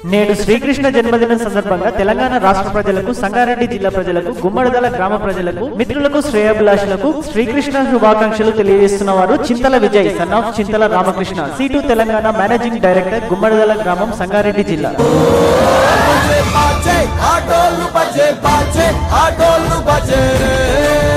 నేడు శ్రీకృష్ణ జన్మదినం సందర్భంగా తెలంగాణ రాష్ట్ర ప్రజలకు సంగారెడ్డి జిల్లా ప్రజలకు గుమ్మడిదల గ్రామ ప్రజలకు మిత్రులకు శ్రేయాభిలాషులకు శ్రీకృష్ణ శుభాకాంక్షలు తెలియజేస్తున్న వారు చింతల విజయ్ సన్ ఆఫ్ చింతల రామకృష్ణ సీటు తెలంగాణ మేనేజింగ్ డైరెక్టర్ గుమ్మడిదల గ్రామం సంగారెడ్డి జిల్లా బజే బాజే ఆటోలు బజే బాజే ఆటోలు బజే రే